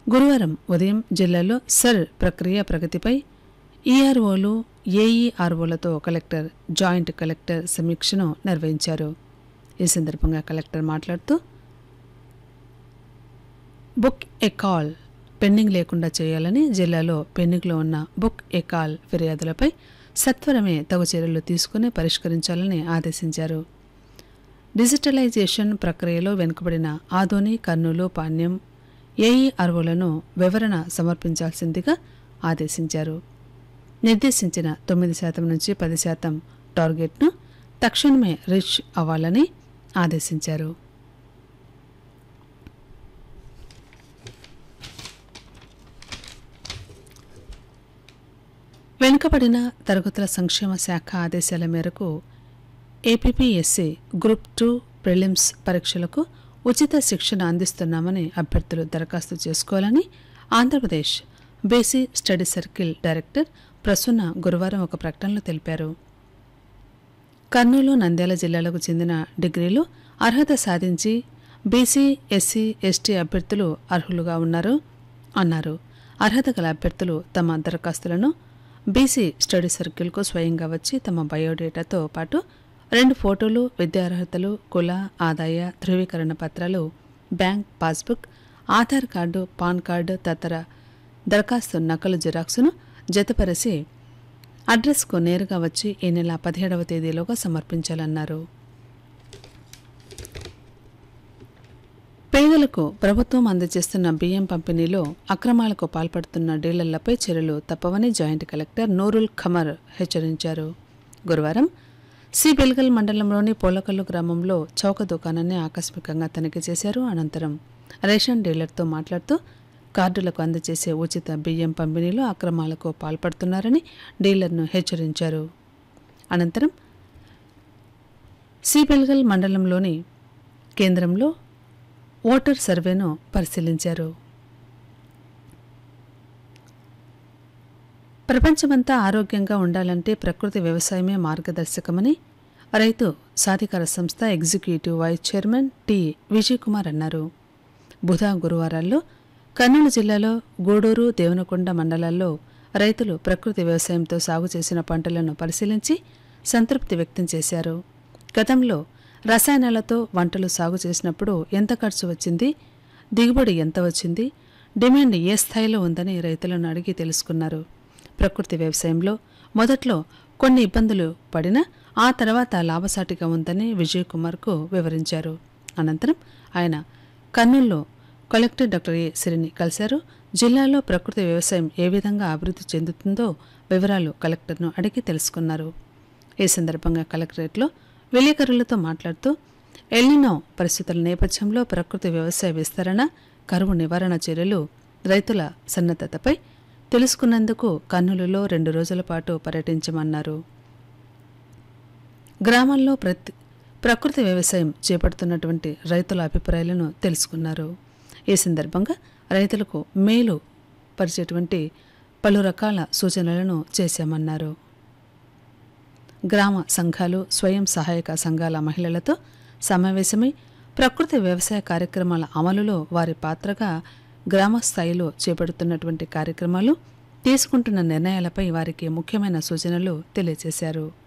గురువారం ఉదయం జిల్లాలో సర్ ప్రక్రియ ప్రగతిపై ఈఆర్ఓలు ఏఈఆర్ఓలతో కలెక్టర్ జాయింట్ కలెక్టర్ సమీక్షను నిర్వహించారు ఈ సందర్భంగా కలెక్టర్ మాట్లాడుతూ బుక్ ఏ కాల్ పెండింగ్ లేకుండా చేయాలని జిల్లాలో పెండింగ్లో ఉన్న బుక్ ఏ కాల్ ఫిర్యాదులపై సత్వరమే తగు చర్యలు తీసుకుని పరిష్కరించాలని ఆదేశించారు డిజిటలైజేషన్ ప్రక్రియలో వెనుకబడిన ఆదోని కర్నూలు పాణ్యం ఏఈఆర్ఓలను వివరణ సమర్పించాల్సిందిగా ఆదేశించారు నిర్దేశించిన తొమ్మిది శాతం నుంచి పది శాతం టార్గెట్ను తక్షణమే రీచ్ అవ్వాలని ఆదేశించారు వెనుకబడిన తరగతుల సంక్షేమ శాఖ ఆదేశాల మేరకు ఏపీపీఎస్సీ గ్రూప్ టూ ప్రిలిమ్స్ పరీక్షలకు ఉచిత శిక్షణ అందిస్తున్నామని అభ్యర్థులు దరఖాస్తు చేసుకోవాలని Andhra Pradesh BC study circle director Prasanna గురువారం ఒక ప్రకటనలో తెలిపారు కర్నూలు నంద్యాల జిల్లాలకు చెందిన డిగ్రీలు అర్హత సాధించి బీసీ ఎస్సీ ఎస్టీ అభ్యర్థులు అర్హులుగా ఉన్నారు అన్నారు అర్హత గల అభ్యర్థులు తమ దరఖాస్తులను బీసీ స్టడీ సర్కిల్కు స్వయంగా వచ్చి తమ బయోడేటాతో పాటు రెండు ఫోటోలు విద్యార్హతలు కుల ఆదాయ ధృవీకరణ పత్రాలు bank passbook Aadhaar card PAN card తదితర దరఖాస్తు నకలు జిరాక్సును జతపరిచి అడ్రస్కు నేరుగా వచ్చి ఈ నెల పదిహేడవ తేదీలోగా సమర్పించాలన్నారు పేదలకు ప్రభుత్వం అందజేస్తున్న బియ్యం పంపిణీలో అక్రమాలకు పాల్పడుతున్న డీలర్లపై చర్యలు తప్పవని జాయింట్ కలెక్టర్ నూరుల్ ఖమర్ హెచ్చరించారు గురువారం సి బెల్గల్ మండలంలోని పోలకల్లు గ్రామంలో చౌక దుకాణాన్ని ఆకస్మికంగా తనిఖీ చేశారు అనంతరం రేషన్ డీలర్తో మాట్లాడుతూ కార్డులకు అందజేసే ఉచిత బియ్యం పంపిణీలో అక్రమాలకు పాల్పడుతున్నారని డీలర్ను హెచ్చరించారు అనంతరం సిబెల్గల్ మండలంలోని కేంద్రంలో ఓటర్ సర్వేను పరిశీలించారు ప్రపంచమంతా ఆరోగ్యంగా ఉండాలంటే ప్రకృతి వ్యవసాయమే మార్గదర్శకమని రైతు సాధికార సంస్థ executive vice chairman T Vijay Kumar అన్నారు బుధ గురువారాల్లో కర్నూలు జిల్లాలో గూడూరు దేవనకొండ మండలాల్లో రైతులు ప్రకృతి వ్యవసాయంతో సాగు చేసిన పంటలను పరిశీలించి సంతృప్తి వ్యక్తం చేశారు గతంలో రసాయనాలతో వంటలు సాగు చేసినప్పుడు ఎంత ఖర్చు వచ్చింది దిగుబడి ఎంత వచ్చింది డిమాండ్ ఏ స్థాయిలో ఉందని రైతులను అడిగి తెలుసుకున్నారు ప్రకృతి వ్యవసాయంలో మొదట్లో కొన్ని ఇబ్బందులు పడినా ఆ తర్వాత లాభసాటిగా ఉందని విజయ్ కుమార్కు వివరించారు అనంతరం ఆయన కర్నూలులో కలెక్టర్ డాక్టర్ ఏ సిరిని కలిశారు జిల్లాలో ప్రకృతి వ్యవసాయం ఏ విధంగా అభివృద్ధి చెందుతుందో వివరాలు కలెక్టర్ను అడిగి తెలుసుకున్నారు ఈ సందర్భంగా కలెక్టరేట్లో విలేకరులతో మాట్లాడుతూ ఎల్నినో పరిస్థితుల నేపథ్యంలో ప్రకృతి వ్యవసాయ విస్తరణ కరువు నివారణ చర్యలు రైతుల సన్నద్ధతపై తెలుసుకున్నందుకు కర్నూలులో రెండు రోజుల పాటు పర్యటించమన్నారు గ్రామాల్లో ప్రతి ప్రకృతి వ్యవసాయం చేపడుతున్నటువంటి రైతుల అభిప్రాయాలను తెలుసుకున్నారు ఈ సందర్భంగా రైతులకు మేలు పరిచేటువంటి పలు రకాల సూచనలను చేశామన్నారు గ్రామ సంఘాలు స్వయం సహాయక సంఘాల మహిళలతో సమావేశమై ప్రకృతి వ్యవసాయ కార్యక్రమాల అమలులో వారి పాత్రగా గ్రామ స్థాయిలో చేపడుతున్నటువంటి కార్యక్రమాలు తీసుకుంటున్న నిర్ణయాలపై వారికి ముఖ్యమైన సూచనలు తెలియజేశారు